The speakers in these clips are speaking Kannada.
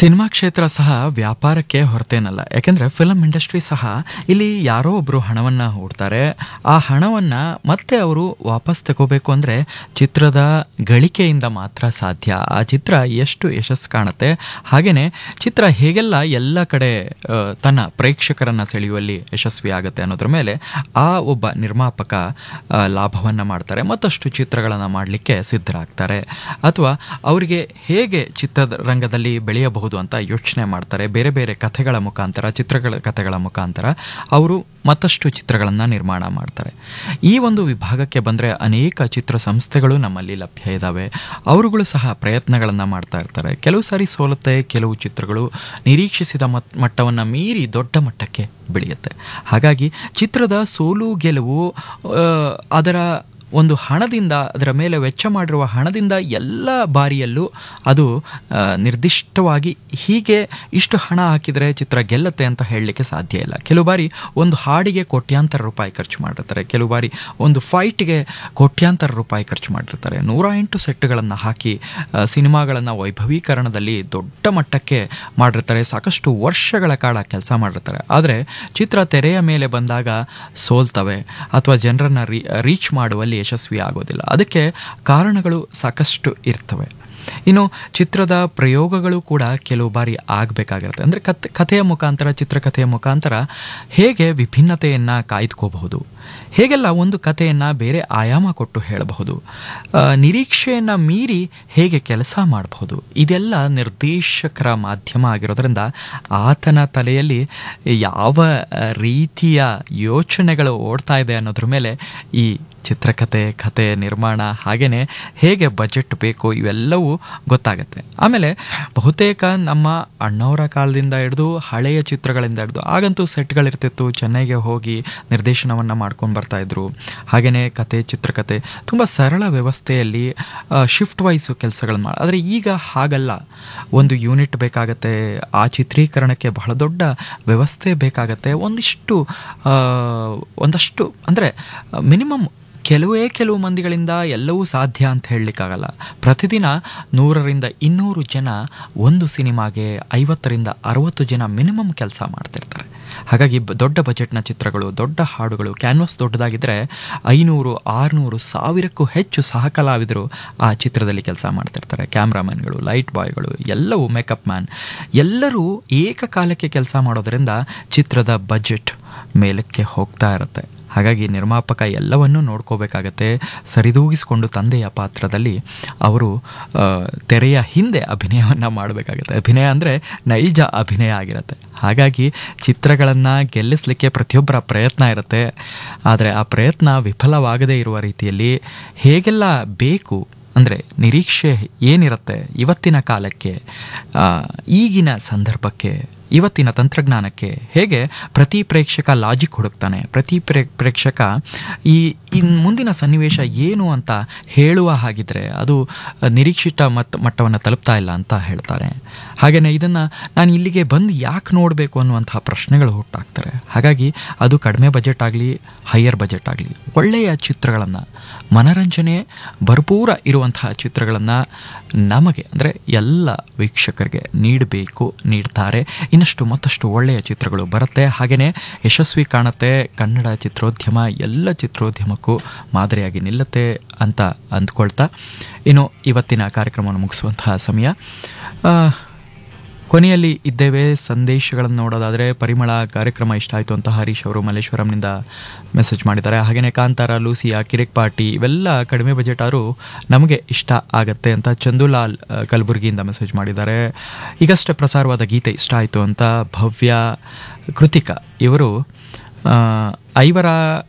ಸಿನಿಮಾ ಕ್ಷೇತ್ರ ಸಹ ವ್ಯಾಪಾರಕ್ಕೆ ಹೊರತೇನಲ್ಲ ಯಾಕೆಂದ್ರೆ ಫಿಲಮ್ ಇಂಡಸ್ಟ್ರಿ ಸಹ ಇಲ್ಲಿ ಯಾರೋ ಒಬ್ರು ಹಣವನ್ನ ಹೂಡ್ತಾರೆ ಆ ಹಣವನ್ನ ಮತ್ತೆ ಅವರು ವಾಪಸ್ ತಗೋಬೇಕು ಅಂದ್ರೆ ಚಿತ್ರದ ಗಳಿಕೆಯಿಂದ ಮಾತ್ರ ಸಾಧ್ಯ ಆ ಚಿತ್ರ ಎಷ್ಟು ಯಶಸ್ಸು ಕಾಣುತ್ತೆ ಹಾಗೇನೆ ಚಿತ್ರ ಹೇಗೆಲ್ಲ ಎಲ್ಲ ಕಡೆ ಆ, ತನ್ನ ಪ್ರೇಕ್ಷಕರನ್ನ ಸೆಳೆಯುವಲ್ಲಿ ಯಶಸ್ವಿ ಆಗುತ್ತೆ ಅನ್ನೋದ್ರ ಮೇಲೆ ಆ ಒಬ್ಬ ನಿರ್ಮಾಪಕ ಆ, ಲಾಭವನ್ನ ಮಾಡ್ತಾರೆ ಮತ್ತಷ್ಟು ಚಿತ್ರಗಳನ್ನು ಮಾಡಲಿಕ್ಕೆ ಸಿದ್ಧರಾಗ್ತಾರೆ ಅಥವಾ ಅವರಿಗೆ ಹೇಗೆ ಚಿತ್ರರಂಗದಲ್ಲಿ ಬೆಳೆಯಬಹುದು ಅಂತ ಯೋಚನೆ ಮಾಡ್ತಾರೆ ಬೇರೆ ಬೇರೆ ಕಥೆಗಳ ಮುಖಾಂತರ ಚಿತ್ರಗಳ ಕಥೆಗಳ ಮುಖಾಂತರ ಅವರು ಮತ್ತಷ್ಟು ಚಿತ್ರಗಳನ್ನು ನಿರ್ಮಾಣ ಮಾಡ್ತಾರೆ ಈ ಒಂದು ವಿಭಾಗಕ್ಕೆ ಬಂದರೆ ಅನೇಕ ಚಿತ್ರ ಸಂಸ್ಥೆಗಳು ನಮ್ಮಲ್ಲಿ ಲಭ್ಯ ಇದ್ದಾವೆ ಅವರುಗಳು ಸಹ ಪ್ರಯತ್ನಗಳನ್ನು ಮಾಡ್ತಾ ಇರ್ತಾರೆ ಕೆಲವು ಸಾರಿ ಸೋಲುತ್ತೆ ಕೆಲವು ಚಿತ್ರಗಳು ನಿರೀಕ್ಷಿಸಿದ ಮಟ್ ಮಟ್ಟವನ್ನು ಮೀರಿ ದೊಡ್ಡ ಮಟ್ಟಕ್ಕೆ ಬೆಳೆಯುತ್ತೆ ಹಾಗಾಗಿ ಚಿತ್ರದ ಸೋಲು ಗೆಲುವು ಆ, ಅದರ ಒಂದು ಹಣದಿಂದ ಅದರ ಮೇಲೆ ವೆಚ್ಚ ಮಾಡಿರುವ ಹಣದಿಂದ ಎಲ್ಲ ಬಾರಿಯಲ್ಲೂ ಅದು ಆ, ನಿರ್ದಿಷ್ಟವಾಗಿ ಹೀಗೆ ಇಷ್ಟು ಹಣ ಹಾಕಿದರೆ ಚಿತ್ರ ಗೆಲ್ಲತ್ತೆ ಅಂತ ಹೇಳಲಿಕ್ಕೆ ಸಾಧ್ಯ ಇಲ್ಲ ಕೆಲವು ಬಾರಿ ಒಂದು ಹಾಡಿಗೆ ಕೋಟ್ಯಾಂತರ ರೂಪಾಯಿ ಖರ್ಚು ಮಾಡಿರ್ತಾರೆ ಕೆಲವು ಬಾರಿ ಒಂದು ಫೈಟ್ಗೆ ಕೋಟ್ಯಾಂತರ ರೂಪಾಯಿ ಖರ್ಚು ಮಾಡಿರ್ತಾರೆ ನೂರ ಎಂಟು ಸೆಟ್ಗಳನ್ನು ಹಾಕಿ ಸಿನಿಮಾಗಳನ್ನು ವೈಭವೀಕರಣದಲ್ಲಿ ದೊಡ್ಡ ಮಟ್ಟಕ್ಕೆ ಮಾಡಿರ್ತಾರೆ ಸಾಕಷ್ಟು ವರ್ಷಗಳ ಕಾಲ ಕೆಲಸ ಮಾಡಿರ್ತಾರೆ ಆದರೆ ಚಿತ್ರ ತೆರೆಯ ಮೇಲೆ ಬಂದಾಗ ಸೋಲ್ತವೆ ಅಥವಾ ಜನರನ್ನ ರೀ ರೀಚ್ ಮಾಡುವಲ್ಲಿ ಯಶಸ್ವಿ ಆಗೋದಿಲ್ಲ ಅದಕ್ಕೆ ಕಾರಣಗಳು ಸಾಕಷ್ಟು ಇರ್ತವೆ ಇನ್ನು ಚಿತ್ರದ ಪ್ರಯೋಗಗಳು ಕೂಡ ಕೆಲವು ಬಾರಿ ಆಗಬೇಕಾಗಿರುತ್ತೆ ಅಂದರೆ ಕತೆ ಕಥೆಯ ಮುಖಾಂತರ ಚಿತ್ರಕಥೆಯ ಮುಖಾಂತರ ಹೇಗೆ ವಿಭಿನ್ನತೆಯನ್ನು ಕಾಯ್ದುಕೋಬಹುದು ಹೇಗೆಲ್ಲ ಒಂದು ಕಥೆಯನ್ನು ಬೇರೆ ಆಯಾಮ ಕೊಟ್ಟು ಹೇಳಬಹುದು ಆ, ನಿರೀಕ್ಷೆಯನ್ನು ಮೀರಿ ಹೇಗೆ ಕೆಲಸ ಮಾಡಬಹುದು ಇದೆಲ್ಲ ನಿರ್ದೇಶಕರ ಮಾಧ್ಯಮ ಆಗಿರೋದ್ರಿಂದ ಆತನ ತಲೆಯಲ್ಲಿ ಯಾವ ಆ, ರೀತಿಯ ಯೋಚನೆಗಳು ಓಡ್ತಾ ಇದೆ ಅನ್ನೋದ್ರ ಮೇಲೆ ಈ ಚಿತ್ರಕಥೆ ಕತೆ ನಿರ್ಮಾಣ ಹಾಗೆಯೇ ಹೇಗೆ ಬಜೆಟ್ ಬೇಕು ಇವೆಲ್ಲವೂ ಗೊತ್ತಾಗುತ್ತೆ ಆಮೇಲೆ ಬಹುತೇಕ ನಮ್ಮ ಅಣ್ಣವರ ಕಾಲದಿಂದ ಹಿಡಿದು ಹಳೆಯ ಚಿತ್ರಗಳಿಂದ ಹಿಡಿದು ಆಗಂತೂ ಸೆಟ್ಗಳಿರ್ತಿತ್ತು ಚೆನ್ನೈಗೆ ಹೋಗಿ ನಿರ್ದೇಶನವನ್ನು ಮಾಡ್ಕೊಂಡು ಬರ್ತಾ ಇದ್ರು ಹಾಗೆಯೇ ಕತೆ ಚಿತ್ರಕಥೆ ತುಂಬ ಸರಳ ವ್ಯವಸ್ಥೆಯಲ್ಲಿ ಶಿಫ್ಟ್ ವೈಸು ಕೆಲಸಗಳನ್ನ ಮಾಡಿ ಆದರೆ ಈಗ ಹಾಗಲ್ಲ ಒಂದು ಯೂನಿಟ್ ಬೇಕಾಗತ್ತೆ ಆ ಚಿತ್ರೀಕರಣಕ್ಕೆ ಬಹಳ ದೊಡ್ಡ ವ್ಯವಸ್ಥೆ ಬೇಕಾಗತ್ತೆ ಒಂದಿಷ್ಟು ಆ, ಒಂದಷ್ಟು ಅಂದರೆ ಮಿನಿಮಮ್ ಕೆಲವೇ ಕೆಲವು ಮಂದಿಗಳಿಂದ ಎಲ್ಲವೂ ಸಾಧ್ಯ ಅಂತ ಹೇಳಲಿಕ್ಕಾಗಲ್ಲ ಪ್ರತಿದಿನ ನೂರರಿಂದ ಇನ್ನೂರು ಜನ ಒಂದು ಸಿನಿಮಾಗೆ ಐವತ್ತರಿಂದ ಅರವತ್ತು ಜನ ಮಿನಿಮಮ್ ಕೆಲಸ ಮಾಡ್ತಿರ್ತಾರೆ ಹಾಗಾಗಿ ಬ- ದೊಡ್ಡ ಬಜೆಟ್ನ ಚಿತ್ರಗಳು ದೊಡ್ಡ ಹಾಡುಗಳು ಕ್ಯಾನ್ವಾಸ್ ದೊಡ್ಡದಾಗಿದ್ದರೆ ಐನೂರು ಆರುನೂರು ಸಾವಿರಕ್ಕೂ ಹೆಚ್ಚು ಸಹ ಕಲಾವಿದರು ಆ ಚಿತ್ರದಲ್ಲಿ ಕೆಲಸ ಮಾಡ್ತಿರ್ತಾರೆ ಕ್ಯಾಮ್ರಾಮನ್ಗಳು ಲೈಟ್ ಬಾಯ್ಗಳು ಎಲ್ಲವೂ ಮೇಕಪ್ ಮ್ಯಾನ್ ಎಲ್ಲರೂ ಏಕಕಾಲಕ್ಕೆ ಕೆಲಸ ಮಾಡೋದರಿಂದ ಚಿತ್ರದ ಬಜೆಟ್ ಮೇಲಕ್ಕೆ ಹೋಗ್ತಾ ಇರುತ್ತೆ ಹಾಗಾಗಿ ನಿರ್ಮಾಪಕ ಎಲ್ಲವನ್ನೂ ನೋಡ್ಕೋಬೇಕಾಗತ್ತೆ ಸರಿದೂಗಿಸಿಕೊಂಡು ತಂದೆಯ ಪಾತ್ರದಲ್ಲಿ ಅವರು ಆ, ತೆರೆಯ ಹಿಂದೆ ಅಭಿನಯವನ್ನು ಮಾಡಬೇಕಾಗತ್ತೆ ಅಭಿನಯ ಅಂದರೆ ನೈಜ ಅಭಿನಯ ಆಗಿರುತ್ತೆ ಹಾಗಾಗಿ ಚಿತ್ರಗಳನ್ನು ಗೆಲ್ಲಿಸಲಿಕ್ಕೆ ಪ್ರತಿಯೊಬ್ಬರ ಪ್ರಯತ್ನ ಇರುತ್ತೆ ಆದರೆ ಆ ಪ್ರಯತ್ನ ವಿಫಲವಾಗದೇ ಇರುವ ರೀತಿಯಲ್ಲಿ ಹೇಗೆಲ್ಲ ಬೇಕು ಅಂದರೆ ನಿರೀಕ್ಷೆ ಏನಿರುತ್ತೆ ಇವತ್ತಿನ ಕಾಲಕ್ಕೆ ಆ, ಈಗಿನ ಸಂದರ್ಭಕ್ಕೆ ಇವತ್ತಿನ ತಂತ್ರಜ್ಞಾನಕ್ಕೆ ಹೇಗೆ ಪ್ರತಿ ಪ್ರೇಕ್ಷಕ ಲಾಜಿಕ್ ಹುಡುಕ್ತಾನೆ ಪ್ರತಿ ಪ್ರೇ ಪ್ರೇಕ್ಷಕ ಈ ಇನ್ ಮುಂದಿನ ಸನ್ನಿವೇಶ ಏನು ಅಂತ ಹೇಳುವ ಹಾಗಿದ್ರೆ ಅದು ನಿರೀಕ್ಷಿತ ಮತ್ ಮಟ್ಟವನ್ನು ತಲುಪ್ತಾ ಇಲ್ಲ ಅಂತ ಹೇಳ್ತಾರೆ ಹಾಗೆಯೇ ಇದನ್ನು ನಾನು ಇಲ್ಲಿಗೆ ಬಂದು ಯಾಕೆ ನೋಡಬೇಕು ಅನ್ನುವಂತಹ ಪ್ರಶ್ನೆಗಳು ಹುಟ್ಟಾಕ್ತಾರೆ ಹಾಗಾಗಿ ಅದು ಕಡಿಮೆ ಬಜೆಟ್ ಆಗಲಿ ಹೈಯರ್ ಬಜೆಟ್ ಆಗಲಿ ಒಳ್ಳೆಯ ಚಿತ್ರಗಳನ್ನು ಮನರಂಜನೆ ಭರ್ಪೂರ ಇರುವಂತಹ ಚಿತ್ರಗಳನ್ನು ನಮಗೆ ಅಂದರೆ ಎಲ್ಲ ವೀಕ್ಷಕರಿಗೆ ನೀಡಬೇಕು ನೀಡ್ತಾರೆ ಇನ್ನಷ್ಟು ಮತ್ತಷ್ಟು ಒಳ್ಳೆಯ ಚಿತ್ರಗಳು ಬರುತ್ತೆ ಹಾಗೆಯೇ ಯಶಸ್ವಿ ಕಾಣುತ್ತೆ ಕನ್ನಡ ಚಿತ್ರೋದ್ಯಮ ಎಲ್ಲ ಚಿತ್ರೋದ್ಯಮಕ್ಕೂ ಮಾದರಿಯಾಗಿ ನಿಲ್ಲುತ್ತೆ ಅಂತ ಅಂದ್ಕೊಳ್ತಾ ಇನ್ನು ಇವತ್ತಿನ ಕಾರ್ಯಕ್ರಮವನ್ನು ಮುಗಿಸುವಂತಹ ಸಮಯ ಆ, ಕೊನೆಯಲ್ಲಿ ಇದ್ದೇವೆ ಸಂದೇಶಗಳನ್ನು ನೋಡೋದಾದರೆ ಪರಿಮಳ ಕಾರ್ಯಕ್ರಮ ಇಷ್ಟ ಆಯಿತು ಅಂತ ಹರೀಶ್ ಅವರು ಮಲ್ಲೇಶ್ವರಂನಿಂದ ಮೆಸೇಜ್ ಮಾಡಿದ್ದಾರೆ ಹಾಗೆಯೇ ಕಾಂತಾರ ಲೂಸಿಯಾ ಕಿರಿಕ್ ಪಾರ್ಟಿ ಇವೆಲ್ಲ ಕಡಿಮೆ ಬಜೆಟ್ ಆದರೂ ನಮಗೆ ಇಷ್ಟ ಆಗತ್ತೆ ಅಂತ ಚಂದುಲಾಲ್ ಆ, ಕಲಬುರಗಿಯಿಂದ ಮೆಸೇಜ್ ಮಾಡಿದ್ದಾರೆ ಈಗಷ್ಟೇ ಪ್ರಸಾರವಾದ ಗೀತೆ ಇಷ್ಟ ಆಯಿತು ಅಂತ ಭವ್ಯ ಕೃತಿಕಾ ಇವರು ಆ, ಐವರ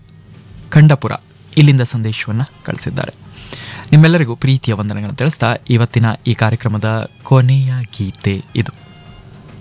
ಖಂಡಪುರ ಇಲ್ಲಿಂದ ಸಂದೇಶವನ್ನು ಕಳಿಸಿದ್ದಾರೆ ನಿಮ್ಮೆಲ್ಲರಿಗೂ ಪ್ರೀತಿಯ ವಂದನೆಗಳನ್ನು ತಿಳಿಸ್ತಾ ಇವತ್ತಿನ ಈ ಕಾರ್ಯಕ್ರಮದ ಕೊನೆಯ ಗೀತೆ ಇದು